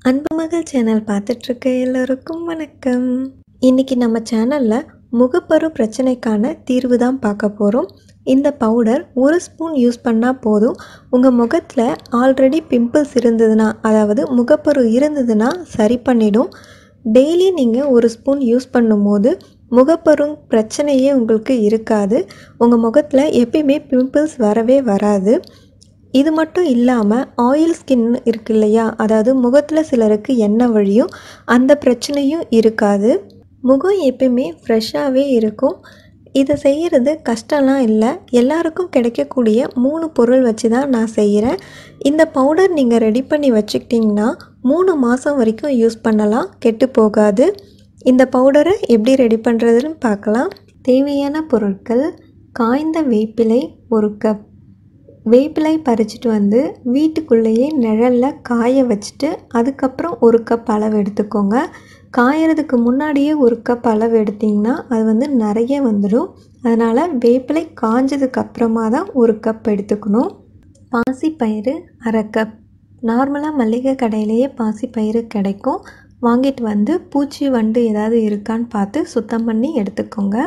அன்பு மகள் சேனல் பார்த்துட்ருக்க எல்லோருக்கும் வணக்கம் இன்னைக்கு நம்ம சேனலில் முகப்பரு பிரச்சனைக்கான தீர்வு தான் பார்க்க போகிறோம் இந்த பவுடர் ஒரு ஸ்பூன் யூஸ் பண்ணால் போதும் உங்கள் முகத்தில் ஆல்ரெடி பிம்பிள்ஸ் இருந்ததுன்னா அதாவது முகப்பரு இருந்ததுன்னா சரி பண்ணிடும் டெய்லி நீங்கள் ஒரு ஸ்பூன் யூஸ் பண்ணும்போது முகப்பரு பிரச்சனையே உங்களுக்கு இருக்காது உங்கள் முகத்தில் எப்பயுமே பிம்பிள்ஸ் வரவே வராது இது மட்டும் இல்லாமல் ஆயில் ஸ்கின் இருக்கு இல்லையா அதாவது முகத்தில் சிலருக்கு எண்ணெய் வழியும் அந்த பிரச்சனையும் இருக்காது முகம் எப்பயுமே ஃப்ரெஷ்ஷாகவே இருக்கும் இதை செய்கிறது கஷ்டம்லாம் இல்லை எல்லாருக்கும் கிடைக்கக்கூடிய மூணு பொருள் வச்சு தான் நான் செய்கிறேன் இந்த பவுடர் நீங்கள் ரெடி பண்ணி வச்சுக்கிட்டிங்கன்னா மூணு மாதம் வரைக்கும் யூஸ் பண்ணலாம் கெட்டு போகாது இந்த பவுடரை எப்படி ரெடி பண்ணுறதுன்னு பார்க்கலாம் தேவையான பொருட்கள் காய்ந்த வேப்பிலை ஒரு கப் வேப்பிலை பறிச்சிட்டு வந்து வீட்டுக்குள்ளேயே நிழலில் காய வச்சுட்டு அதுக்கப்புறம் ஒரு கப் அளவு எடுத்துக்கோங்க காயறதுக்கு முன்னாடியே ஒரு கப் அளவு எடுத்திங்கன்னா அது வந்து நிறைய வந்துடும் அதனால் வேப்பிலை காஞ்சதுக்கு அப்புறமா தான் ஒரு கப் எடுத்துக்கணும் பாசிப்பயிறு அரை கப் நார்மலாக மளிகை கடையிலேயே பாசிப்பயிறு கிடைக்கும் வாங்கிட்டு வந்து பூச்சி வண்டு ஏதாவது இருக்கான்னு பார்த்து சுத்தம் பண்ணி எடுத்துக்கோங்க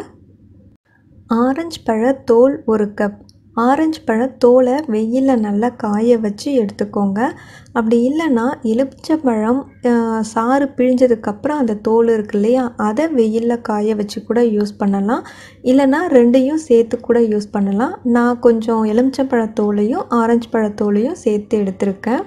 ஆரஞ்சு பழ தோல் ஒரு கப் ஆரஞ்சு பழ தோலை வெயிலில் நல்லா காய வச்சு எடுத்துக்கோங்க அப்படி இல்லைன்னா எலுமிச்சம்பழம் சாறு பிழிஞ்சதுக்கப்புறம் அந்த தோல் இருக்கு இல்லையா அதை வெயிலில் காய வச்சு கூட யூஸ் பண்ணலாம் இல்லைன்னா ரெண்டையும் சேர்த்து கூட யூஸ் பண்ணலாம் நான் கொஞ்சம் எலுமிச்சம்பழ தோலையும் ஆரஞ்சு பழ தோலையும் சேர்த்து எடுத்திருக்கேன்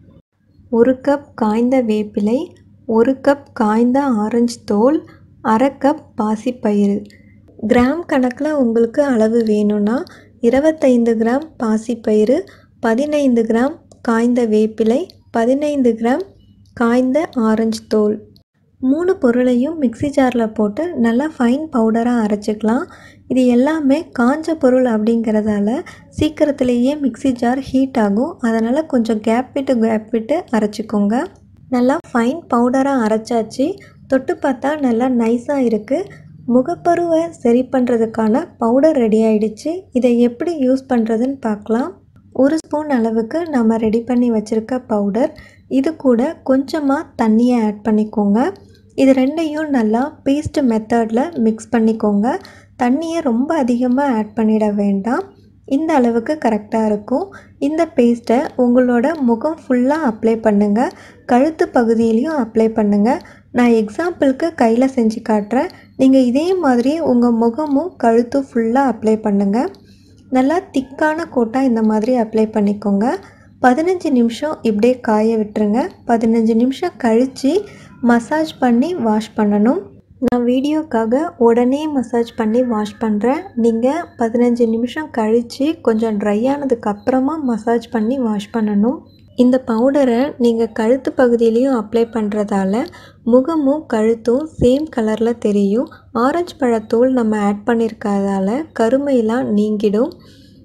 ஒரு கப் காய்ந்த வேப்பிலை ஒரு கப் காய்ந்த ஆரஞ்சு தோல் அரை கப் பாசிப்பயிறு கிராம் கணக்கில் உங்களுக்கு அளவு வேணும்னா இருபத்தைந்து கிராம் பாசிப்பயிறு பதினைந்து கிராம் காய்ந்த வேப்பிலை பதினைந்து கிராம் காய்ந்த ஆரஞ்சு தோல் மூணு பொருளையும் மிக்சி ஜாரில் போட்டு நல்லா ஃபைன் பவுடராக அரைச்சிக்கலாம் இது எல்லாமே காஞ்ச பொருள் அப்படிங்கிறதால சீக்கிரத்துலேயே மிக்சி ஜார் ஹீட் ஆகும் அதனால் கொஞ்சம் கேப் விட்டு கேப் விட்டு அரைச்சிக்கோங்க நல்லா ஃபைன் பவுடராக அரைச்சாச்சு தொட்டு பார்த்தா நல்லா நைஸாக இருக்குது முகப்பருவை சரி பண்ணுறதுக்கான பவுடர் ரெடி ஆயிடுச்சு இதை எப்படி யூஸ் பண்ணுறதுன்னு பார்க்கலாம் ஒரு ஸ்பூன் அளவுக்கு நம்ம ரெடி பண்ணி வச்சுருக்க பவுடர் இது கூட கொஞ்சமாக தண்ணியை ஆட் பண்ணிக்கோங்க இது ரெண்டையும் நல்லா பேஸ்ட் மெத்தடில் மிக்ஸ் பண்ணிக்கோங்க தண்ணியை ரொம்ப அதிகமாக ஆட் பண்ணிட வேண்டாம் இந்த அளவுக்கு கரெக்டாக இருக்கும் இந்த பேஸ்ட்டை உங்களோட முகம் ஃபுல்லாக அப்ளை பண்ணுங்கள் கழுத்து பகுதியிலையும் அப்ளை பண்ணுங்கள் நான் எக்ஸாம்பிளுக்கு கையில் செஞ்சு காட்டுறேன் நீங்கள் இதே மாதிரி உங்கள் முகமும் கழுத்தும் ஃபுல்லாக அப்ளை பண்ணுங்கள் நல்லா திக்கான கோட்டாக இந்த மாதிரி அப்ளை பண்ணிக்கோங்க பதினஞ்சு நிமிஷம் இப்படியே காய விட்டுருங்க பதினஞ்சு நிமிஷம் கழித்து மசாஜ் பண்ணி வாஷ் பண்ணணும் நான் வீடியோக்காக உடனே மசாஜ் பண்ணி வாஷ் பண்ணுறேன் நீங்கள் பதினஞ்சு நிமிஷம் கழித்து கொஞ்சம் ட்ரை ஆனதுக்கு அப்புறமா மசாஜ் பண்ணி வாஷ் பண்ணணும் இந்த பவுடரை நீங்கள் கழுத்து பகுதியிலையும் அப்ளை பண்ணுறதால முகமும் கழுத்தும் சேம் கலரில் தெரியும் ஆரஞ்சு பழத்தோல் நம்ம ஆட் பண்ணியிருக்கிறதால கருமையெல்லாம் நீங்கிடும்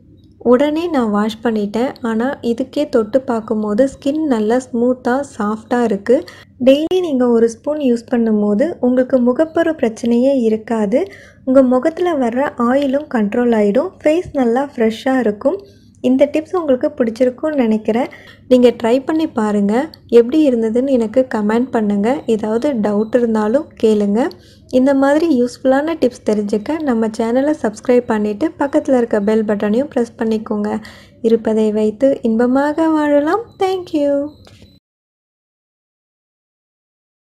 உடனே நான் வாஷ் பண்ணிட்டேன் ஆனால் இதுக்கே தொட்டு பார்க்கும்போது ஸ்கின் நல்லா ஸ்மூத்தாக சாஃப்டாக இருக்குது டெய்லி நீங்கள் ஒரு ஸ்பூன் யூஸ் பண்ணும்போது உங்களுக்கு முகப்பரு பிரச்சனையே இருக்காது உங்கள் முகத்தில் வர்ற ஆயிலும் கண்ட்ரோல் ஆகிடும் ஃபேஸ் நல்லா ஃப்ரெஷ்ஷாக இருக்கும் இந்த டிப்ஸ் உங்களுக்கு பிடிச்சிருக்கும்னு நினைக்கிறேன் நீங்கள் ட்ரை பண்ணி பாருங்கள் எப்படி இருந்ததுன்னு எனக்கு கமெண்ட் பண்ணுங்கள் ஏதாவது டவுட் இருந்தாலும் கேளுங்க இந்த மாதிரி யூஸ்ஃபுல்லான டிப்ஸ் தெரிஞ்சுக்க நம்ம சேனலை சப்ஸ்கிரைப் பண்ணிவிட்டு பக்கத்தில் இருக்க பெல் பட்டனையும் ப்ரெஸ் பண்ணிக்கோங்க இருப்பதை வைத்து இன்பமாக வாழலாம் தேங்க்யூ